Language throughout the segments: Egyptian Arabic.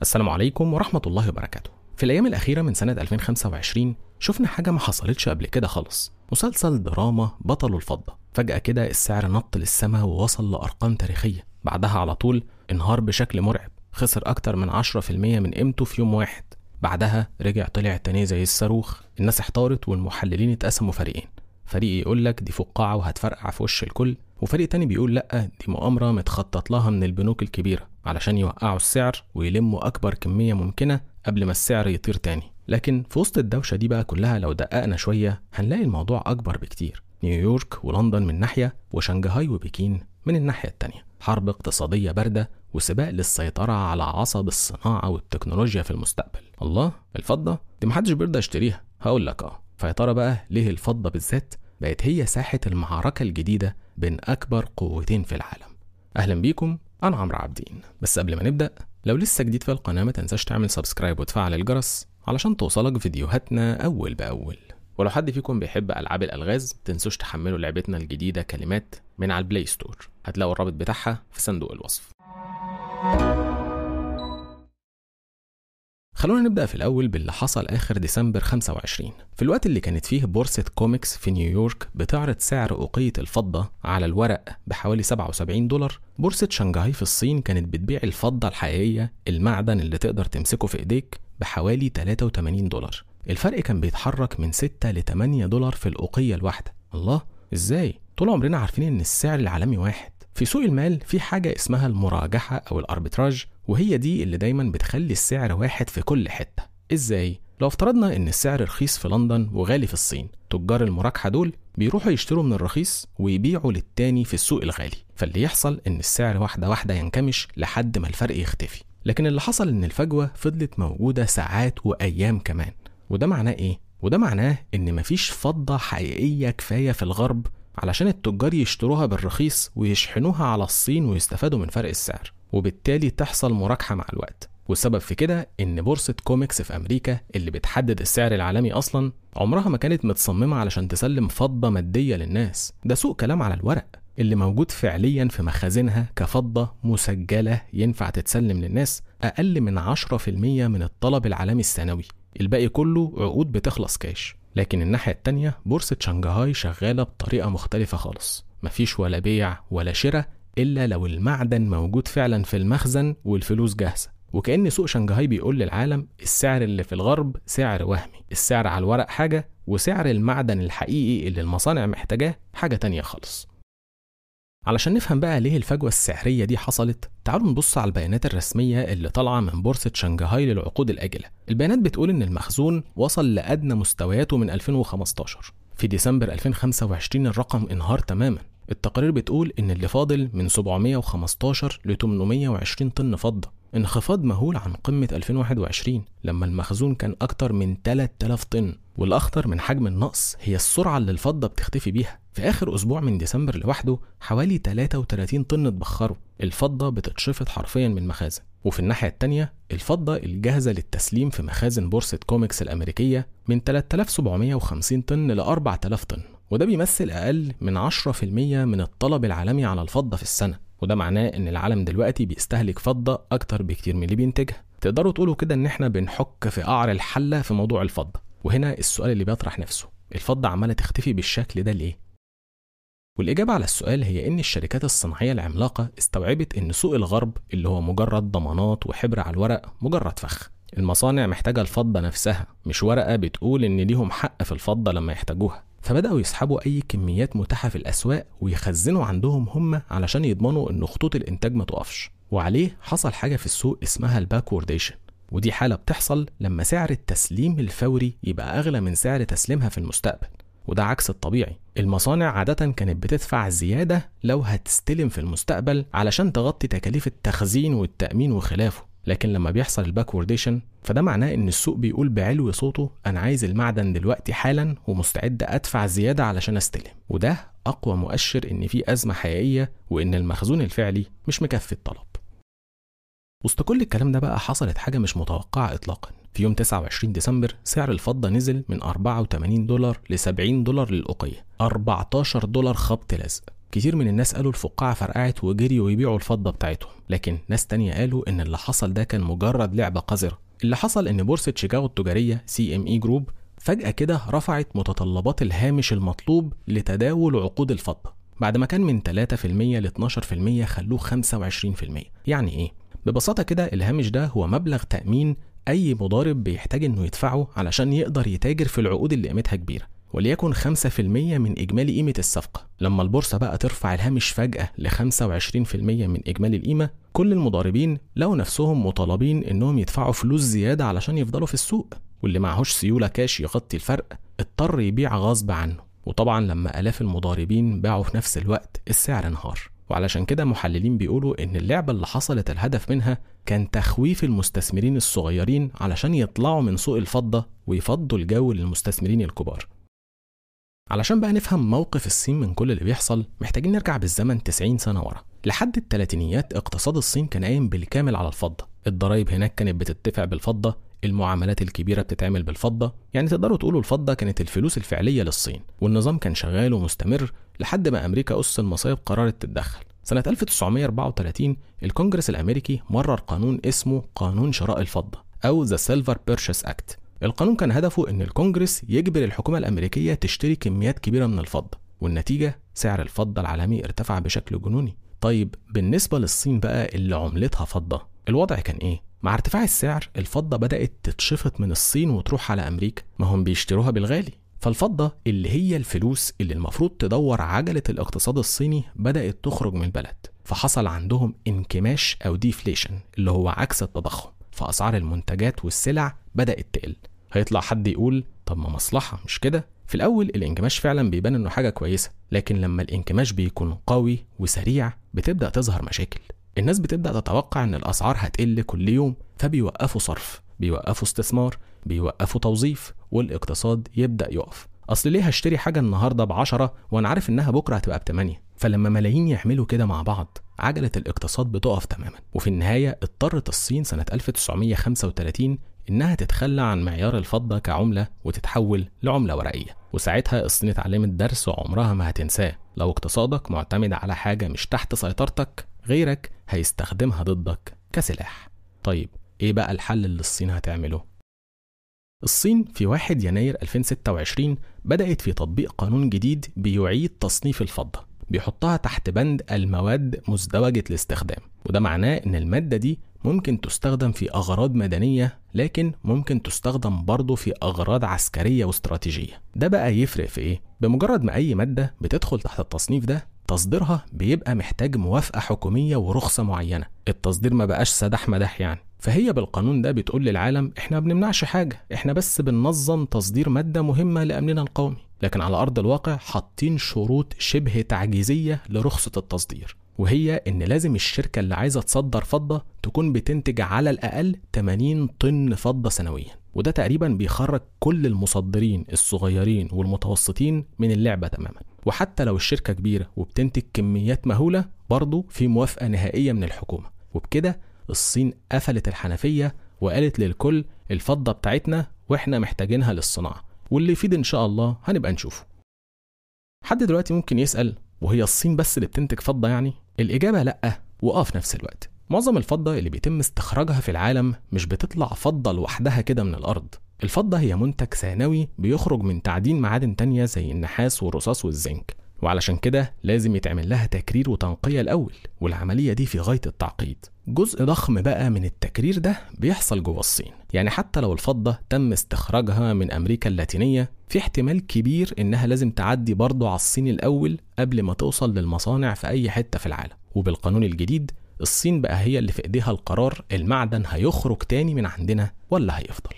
السلام عليكم ورحمة الله وبركاته في الأيام الأخيرة من سنة 2025 شفنا حاجة ما حصلتش قبل كده خالص مسلسل دراما بطل الفضة فجأة كده السعر نط للسماء ووصل لأرقام تاريخية بعدها على طول انهار بشكل مرعب خسر أكتر من 10% من قيمته في يوم واحد بعدها رجع طلع تاني زي الصاروخ الناس احتارت والمحللين اتقسموا فريقين فريق يقول لك دي فقاعة وهتفرقع في وش الكل وفريق تاني بيقول لأ دي مؤامرة متخطط لها من البنوك الكبيرة علشان يوقعوا السعر ويلموا أكبر كمية ممكنة قبل ما السعر يطير تاني لكن في وسط الدوشة دي بقى كلها لو دققنا شوية هنلاقي الموضوع أكبر بكتير نيويورك ولندن من ناحية وشنغهاي وبكين من الناحية التانية حرب اقتصادية باردة وسباق للسيطرة على عصب الصناعة والتكنولوجيا في المستقبل الله الفضة دي محدش بيرضى يشتريها هقول لك اه فيا ترى بقى ليه الفضة بالذات بقت هي ساحة المعركة الجديدة بين أكبر قوتين في العالم أهلا بيكم أنا عمرو عابدين بس قبل ما نبدأ لو لسه جديد في القناة ما تنساش تعمل سبسكرايب وتفعل الجرس علشان توصلك فيديوهاتنا أول بأول ولو حد فيكم بيحب ألعاب الألغاز تنسوش تحملوا لعبتنا الجديدة كلمات من على البلاي ستور هتلاقوا الرابط بتاعها في صندوق الوصف خلونا نبدأ في الأول باللي حصل آخر ديسمبر 25 في الوقت اللي كانت فيه بورصة كوميكس في نيويورك بتعرض سعر أوقية الفضة على الورق بحوالي 77 دولار بورصة شنغهاي في الصين كانت بتبيع الفضة الحقيقية المعدن اللي تقدر تمسكه في إيديك بحوالي 83 دولار الفرق كان بيتحرك من 6 ل 8 دولار في الأوقية الواحدة الله إزاي؟ طول عمرنا عارفين إن السعر العالمي واحد في سوق المال في حاجة اسمها المراجحة أو الأربتراج وهي دي اللي دايما بتخلي السعر واحد في كل حتة ازاي؟ لو افترضنا ان السعر رخيص في لندن وغالي في الصين تجار المراجحة دول بيروحوا يشتروا من الرخيص ويبيعوا للتاني في السوق الغالي فاللي يحصل ان السعر واحدة واحدة ينكمش لحد ما الفرق يختفي لكن اللي حصل ان الفجوة فضلت موجودة ساعات وايام كمان وده معناه ايه؟ وده معناه ان مفيش فضة حقيقية كفاية في الغرب علشان التجار يشتروها بالرخيص ويشحنوها على الصين ويستفادوا من فرق السعر وبالتالي تحصل مراجحة مع الوقت والسبب في كده إن بورصة كوميكس في أمريكا اللي بتحدد السعر العالمي أصلا عمرها ما كانت متصممة علشان تسلم فضة مادية للناس ده سوق كلام على الورق اللي موجود فعليا في مخازنها كفضة مسجلة ينفع تتسلم للناس أقل من 10% من الطلب العالمي السنوي الباقي كله عقود بتخلص كاش لكن الناحية التانية بورصة شنغهاي شغالة بطريقة مختلفة خالص مفيش ولا بيع ولا شراء إلا لو المعدن موجود فعلا في المخزن والفلوس جاهزة وكأن سوق شنغهاي بيقول للعالم السعر اللي في الغرب سعر وهمي السعر على الورق حاجة وسعر المعدن الحقيقي اللي المصانع محتاجاه حاجة تانية خالص علشان نفهم بقى ليه الفجوة السعرية دي حصلت تعالوا نبص على البيانات الرسمية اللي طالعة من بورصة شنغهاي للعقود الآجلة البيانات بتقول إن المخزون وصل لأدنى مستوياته من 2015 في ديسمبر 2025 الرقم انهار تماما التقارير بتقول إن اللي فاضل من 715 ل 820 طن فضة انخفاض مهول عن قمة 2021 لما المخزون كان أكتر من 3000 طن والأخطر من حجم النقص هي السرعة اللي الفضة بتختفي بيها في آخر أسبوع من ديسمبر لوحده حوالي 33 طن اتبخروا الفضة بتتشفط حرفيا من المخازن وفي الناحية التانية الفضة الجاهزة للتسليم في مخازن بورصة كوميكس الأمريكية من 3750 طن ل 4000 طن وده بيمثل أقل من 10% من الطلب العالمي على الفضة في السنة وده معناه إن العالم دلوقتي بيستهلك فضة أكتر بكتير من اللي بينتجها تقدروا تقولوا كده إن إحنا بنحك في قعر الحلة في موضوع الفضة وهنا السؤال اللي بيطرح نفسه الفضة عمالة تختفي بالشكل ده ليه؟ والإجابة على السؤال هي إن الشركات الصناعية العملاقة استوعبت إن سوق الغرب اللي هو مجرد ضمانات وحبر على الورق مجرد فخ المصانع محتاجة الفضة نفسها مش ورقة بتقول إن ليهم حق في الفضة لما يحتاجوها فبدأوا يسحبوا أي كميات متاحة في الأسواق ويخزنوا عندهم هم علشان يضمنوا إن خطوط الإنتاج ما تقفش وعليه حصل حاجة في السوق اسمها الباكورديشن ودي حالة بتحصل لما سعر التسليم الفوري يبقى أغلى من سعر تسليمها في المستقبل وده عكس الطبيعي المصانع عادة كانت بتدفع زيادة لو هتستلم في المستقبل علشان تغطي تكاليف التخزين والتأمين وخلافه لكن لما بيحصل الباكورديشن فده معناه ان السوق بيقول بعلو صوته انا عايز المعدن دلوقتي حالا ومستعد ادفع زيادة علشان استلم وده اقوى مؤشر ان في ازمة حقيقية وان المخزون الفعلي مش مكفي الطلب وسط كل الكلام ده بقى حصلت حاجة مش متوقعة إطلاقا في يوم 29 ديسمبر سعر الفضة نزل من 84 دولار ل 70 دولار للأوقية 14 دولار خبط لزق كتير من الناس قالوا الفقاعة فرقعت وجريوا يبيعوا الفضة بتاعتهم لكن ناس تانية قالوا إن اللي حصل ده كان مجرد لعبة قذرة اللي حصل إن بورصة شيكاغو التجارية سي ام اي جروب فجأة كده رفعت متطلبات الهامش المطلوب لتداول عقود الفضة بعد ما كان من 3% ل 12% خلوه 25% يعني ايه؟ ببساطة كده الهامش ده هو مبلغ تأمين أي مضارب بيحتاج إنه يدفعه علشان يقدر يتاجر في العقود اللي قيمتها كبيرة وليكن 5% من إجمالي قيمة الصفقة لما البورصة بقى ترفع الهامش فجأة ل 25% من إجمالي القيمة كل المضاربين لقوا نفسهم مطالبين إنهم يدفعوا فلوس زيادة علشان يفضلوا في السوق واللي معهوش سيولة كاش يغطي الفرق اضطر يبيع غصب عنه وطبعا لما آلاف المضاربين باعوا في نفس الوقت السعر انهار وعلشان كده محللين بيقولوا إن اللعبة اللي حصلت الهدف منها كان تخويف المستثمرين الصغيرين علشان يطلعوا من سوق الفضة ويفضوا الجو للمستثمرين الكبار علشان بقى نفهم موقف الصين من كل اللي بيحصل محتاجين نرجع بالزمن 90 سنة ورا لحد الثلاثينيات اقتصاد الصين كان قايم بالكامل على الفضة الضرايب هناك كانت بتدفع بالفضة المعاملات الكبيرة بتتعمل بالفضة يعني تقدروا تقولوا الفضة كانت الفلوس الفعلية للصين والنظام كان شغال ومستمر لحد ما أمريكا أس المصايب قررت تتدخل سنة 1934 الكونجرس الأمريكي مرر قانون اسمه قانون شراء الفضة أو The Silver Purchase Act القانون كان هدفه إن الكونجرس يجبر الحكومة الأمريكية تشتري كميات كبيرة من الفضة والنتيجة سعر الفضة العالمي ارتفع بشكل جنوني طيب بالنسبة للصين بقى اللي عملتها فضة الوضع كان إيه؟ مع ارتفاع السعر الفضة بدأت تتشفط من الصين وتروح على أمريكا ما هم بيشتروها بالغالي فالفضة اللي هي الفلوس اللي المفروض تدور عجلة الاقتصاد الصيني بدأت تخرج من البلد فحصل عندهم انكماش أو ديفليشن اللي هو عكس التضخم فأسعار المنتجات والسلع بدأت تقل هيطلع حد يقول طب ما مصلحة مش كده؟ في الأول الانكماش فعلا بيبان إنه حاجة كويسة لكن لما الانكماش بيكون قوي وسريع بتبدأ تظهر مشاكل الناس بتبدأ تتوقع إن الأسعار هتقل كل يوم فبيوقفوا صرف بيوقفوا استثمار بيوقفوا توظيف والاقتصاد يبدأ يقف أصل ليه هشتري حاجة النهاردة بعشرة وأنا عارف إنها بكرة هتبقى بتمانية فلما ملايين يعملوا كده مع بعض عجلة الاقتصاد بتقف تماما وفي النهاية اضطرت الصين سنة 1935 إنها تتخلى عن معيار الفضة كعملة وتتحول لعملة ورقية وساعتها الصين اتعلمت درس وعمرها ما هتنساه لو اقتصادك معتمد على حاجة مش تحت سيطرتك غيرك هيستخدمها ضدك كسلاح طيب ايه بقى الحل اللي الصين هتعمله الصين في 1 يناير 2026 بدأت في تطبيق قانون جديد بيعيد تصنيف الفضة بيحطها تحت بند المواد مزدوجة الاستخدام وده معناه ان المادة دي ممكن تستخدم في أغراض مدنية لكن ممكن تستخدم برضه في أغراض عسكرية واستراتيجية ده بقى يفرق في إيه؟ بمجرد ما أي مادة بتدخل تحت التصنيف ده تصديرها بيبقى محتاج موافقة حكومية ورخصة معينة التصدير ما بقاش سدح مدح يعني فهي بالقانون ده بتقول للعالم احنا ما بنمنعش حاجة احنا بس بننظم تصدير مادة مهمة لأمننا القومي لكن على أرض الواقع حاطين شروط شبه تعجيزية لرخصة التصدير وهي إن لازم الشركة اللي عايزة تصدر فضة تكون بتنتج على الأقل 80 طن فضة سنويا وده تقريبا بيخرج كل المصدرين الصغيرين والمتوسطين من اللعبة تماما وحتى لو الشركة كبيرة وبتنتج كميات مهولة برضه في موافقة نهائية من الحكومة وبكده الصين قفلت الحنفية وقالت للكل الفضة بتاعتنا واحنا محتاجينها للصناعة واللي يفيد ان شاء الله هنبقى نشوفه حد دلوقتي ممكن يسأل وهي الصين بس اللي بتنتج فضة يعني؟ الإجابة لأ وآه في نفس الوقت معظم الفضة اللي بيتم استخراجها في العالم مش بتطلع فضة لوحدها كده من الأرض الفضة هي منتج ثانوي بيخرج من تعدين معادن تانية زي النحاس والرصاص والزنك وعلشان كده لازم يتعمل لها تكرير وتنقية الأول والعملية دي في غاية التعقيد جزء ضخم بقى من التكرير ده بيحصل جوه الصين يعني حتى لو الفضة تم استخراجها من أمريكا اللاتينية في احتمال كبير إنها لازم تعدي برضه على الصين الأول قبل ما توصل للمصانع في أي حتة في العالم وبالقانون الجديد الصين بقى هي اللي في إيديها القرار المعدن هيخرج تاني من عندنا ولا هيفضل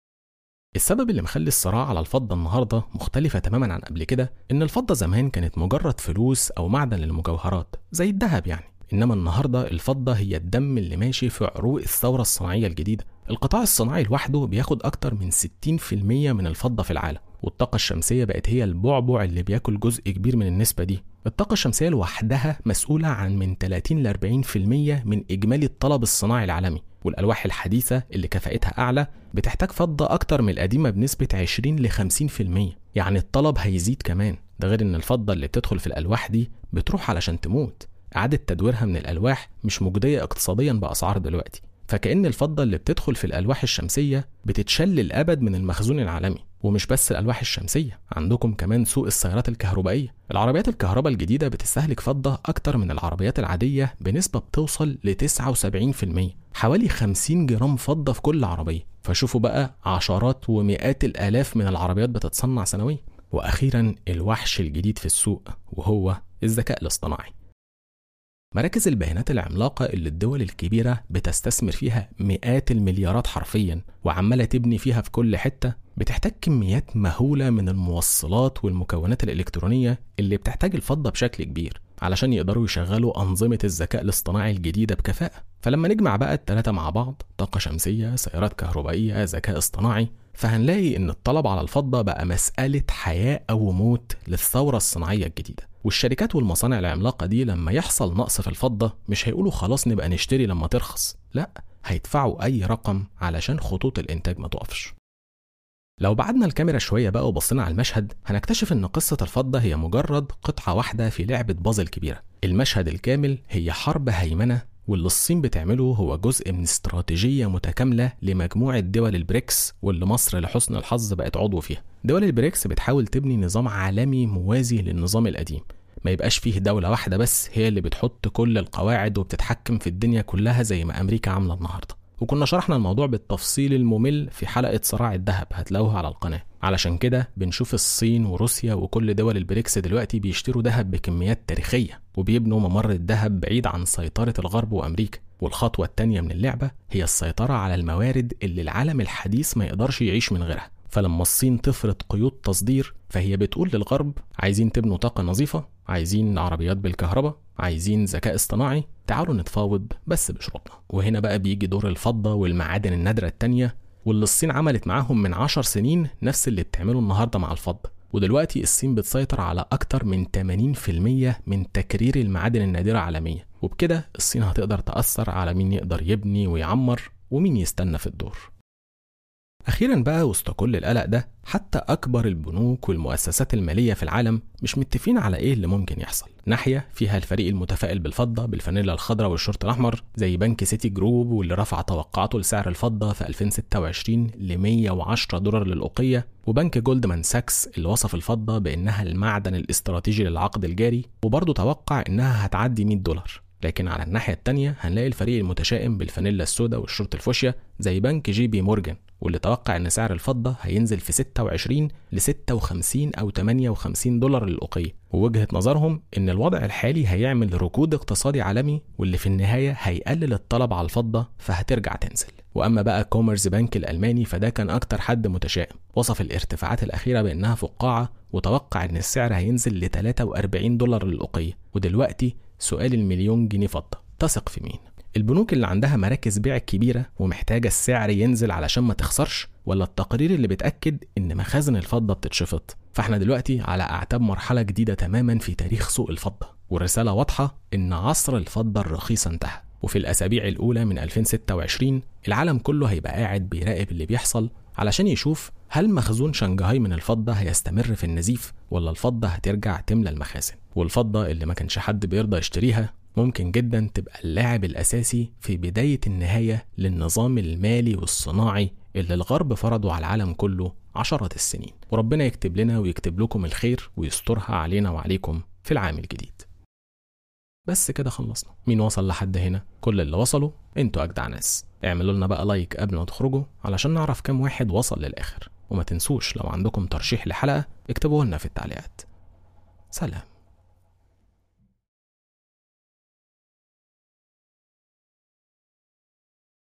السبب اللي مخلي الصراع على الفضة النهاردة مختلفة تماما عن قبل كده إن الفضة زمان كانت مجرد فلوس أو معدن للمجوهرات زي الذهب يعني إنما النهاردة الفضة هي الدم اللي ماشي في عروق الثورة الصناعية الجديدة القطاع الصناعي لوحده بياخد أكتر من 60% من الفضة في العالم والطاقة الشمسية بقت هي البعبع اللي بياكل جزء كبير من النسبة دي الطاقة الشمسية لوحدها مسؤولة عن من 30 ل 40% من إجمالي الطلب الصناعي العالمي والألواح الحديثة اللي كفاءتها أعلى بتحتاج فضة أكتر من القديمة بنسبة 20 ل 50% يعني الطلب هيزيد كمان ده غير إن الفضة اللي بتدخل في الألواح دي بتروح علشان تموت إعادة تدويرها من الألواح مش مجدية اقتصاديا بأسعار دلوقتي فكأن الفضة اللي بتدخل في الألواح الشمسية بتتشل للأبد من المخزون العالمي ومش بس الألواح الشمسية عندكم كمان سوق السيارات الكهربائية العربيات الكهرباء الجديدة بتستهلك فضة أكتر من العربيات العادية بنسبة بتوصل ل 79% حوالي 50 جرام فضة في كل عربية فشوفوا بقى عشرات ومئات الآلاف من العربيات بتتصنع سنويا وأخيرا الوحش الجديد في السوق وهو الذكاء الاصطناعي مراكز البيانات العملاقة اللي الدول الكبيرة بتستثمر فيها مئات المليارات حرفيا وعمالة تبني فيها في كل حتة بتحتاج كميات مهولة من الموصلات والمكونات الإلكترونية اللي بتحتاج الفضة بشكل كبير علشان يقدروا يشغلوا أنظمة الذكاء الاصطناعي الجديدة بكفاءة فلما نجمع بقى التلاتة مع بعض طاقة شمسية سيارات كهربائية ذكاء اصطناعي فهنلاقي إن الطلب على الفضة بقى مسألة حياة أو موت للثورة الصناعية الجديدة والشركات والمصانع العملاقة دي لما يحصل نقص في الفضة مش هيقولوا خلاص نبقى نشتري لما ترخص لا هيدفعوا أي رقم علشان خطوط الإنتاج ما تقفش لو بعدنا الكاميرا شوية بقى وبصينا على المشهد هنكتشف إن قصة الفضة هي مجرد قطعة واحدة في لعبة بازل كبيرة المشهد الكامل هي حرب هيمنة واللي الصين بتعمله هو جزء من استراتيجية متكاملة لمجموعة دول البريكس واللي مصر لحسن الحظ بقت عضو فيها دول البريكس بتحاول تبني نظام عالمي موازي للنظام القديم ما يبقاش فيه دولة واحدة بس هي اللي بتحط كل القواعد وبتتحكم في الدنيا كلها زي ما أمريكا عاملة النهاردة وكنا شرحنا الموضوع بالتفصيل الممل في حلقة صراع الذهب هتلاقوها على القناة علشان كده بنشوف الصين وروسيا وكل دول البريكس دلوقتي بيشتروا ذهب بكميات تاريخية وبيبنوا ممر الذهب بعيد عن سيطرة الغرب وأمريكا والخطوة التانية من اللعبة هي السيطرة على الموارد اللي العالم الحديث ما يقدرش يعيش من غيرها فلما الصين تفرض قيود تصدير فهي بتقول للغرب عايزين تبنوا طاقة نظيفة عايزين عربيات بالكهرباء عايزين ذكاء اصطناعي تعالوا نتفاوض بس بشروطنا وهنا بقى بيجي دور الفضة والمعادن النادرة التانية واللي الصين عملت معاهم من عشر سنين نفس اللي بتعمله النهاردة مع الفضة ودلوقتي الصين بتسيطر على أكتر من 80% من تكرير المعادن النادرة عالميا وبكده الصين هتقدر تأثر على مين يقدر يبني ويعمر ومين يستنى في الدور أخيرا بقى وسط كل القلق ده حتى أكبر البنوك والمؤسسات المالية في العالم مش متفقين على إيه اللي ممكن يحصل ناحية فيها الفريق المتفائل بالفضة بالفانيلا الخضراء والشورت الأحمر زي بنك سيتي جروب واللي رفع توقعاته لسعر الفضة في 2026 ل 110 دولار للأوقية وبنك جولدمان ساكس اللي وصف الفضة بإنها المعدن الاستراتيجي للعقد الجاري وبرضه توقع إنها هتعدي 100 دولار لكن على الناحية التانية هنلاقي الفريق المتشائم بالفانيلا السوداء والشورت الفوشيا زي بنك جي بي مورجان واللي توقع ان سعر الفضة هينزل في 26 ل 56 او 58 دولار للأوقية ووجهة نظرهم ان الوضع الحالي هيعمل ركود اقتصادي عالمي واللي في النهاية هيقلل الطلب على الفضة فهترجع تنزل واما بقى كومرز بنك الالماني فده كان اكتر حد متشائم وصف الارتفاعات الاخيرة بانها فقاعة وتوقع ان السعر هينزل ل 43 دولار للأوقية ودلوقتي سؤال المليون جنيه فضة تثق في مين البنوك اللي عندها مراكز بيع كبيرة ومحتاجة السعر ينزل علشان ما تخسرش ولا التقارير اللي بتأكد إن مخازن الفضة بتتشفط فاحنا دلوقتي على أعتاب مرحلة جديدة تماما في تاريخ سوق الفضة والرسالة واضحة إن عصر الفضة الرخيصة انتهى وفي الأسابيع الأولى من 2026 العالم كله هيبقى قاعد بيراقب اللي بيحصل علشان يشوف هل مخزون شنغهاي من الفضة هيستمر في النزيف ولا الفضة هترجع تملى المخازن والفضة اللي ما كانش حد بيرضى يشتريها ممكن جدا تبقى اللاعب الأساسي في بداية النهاية للنظام المالي والصناعي اللي الغرب فرضه على العالم كله عشرات السنين وربنا يكتب لنا ويكتب لكم الخير ويسترها علينا وعليكم في العام الجديد بس كده خلصنا مين وصل لحد هنا كل اللي وصلوا انتوا اجدع ناس اعملوا لنا بقى لايك قبل ما تخرجوا علشان نعرف كام واحد وصل للاخر وما تنسوش لو عندكم ترشيح لحلقة اكتبوه لنا في التعليقات سلام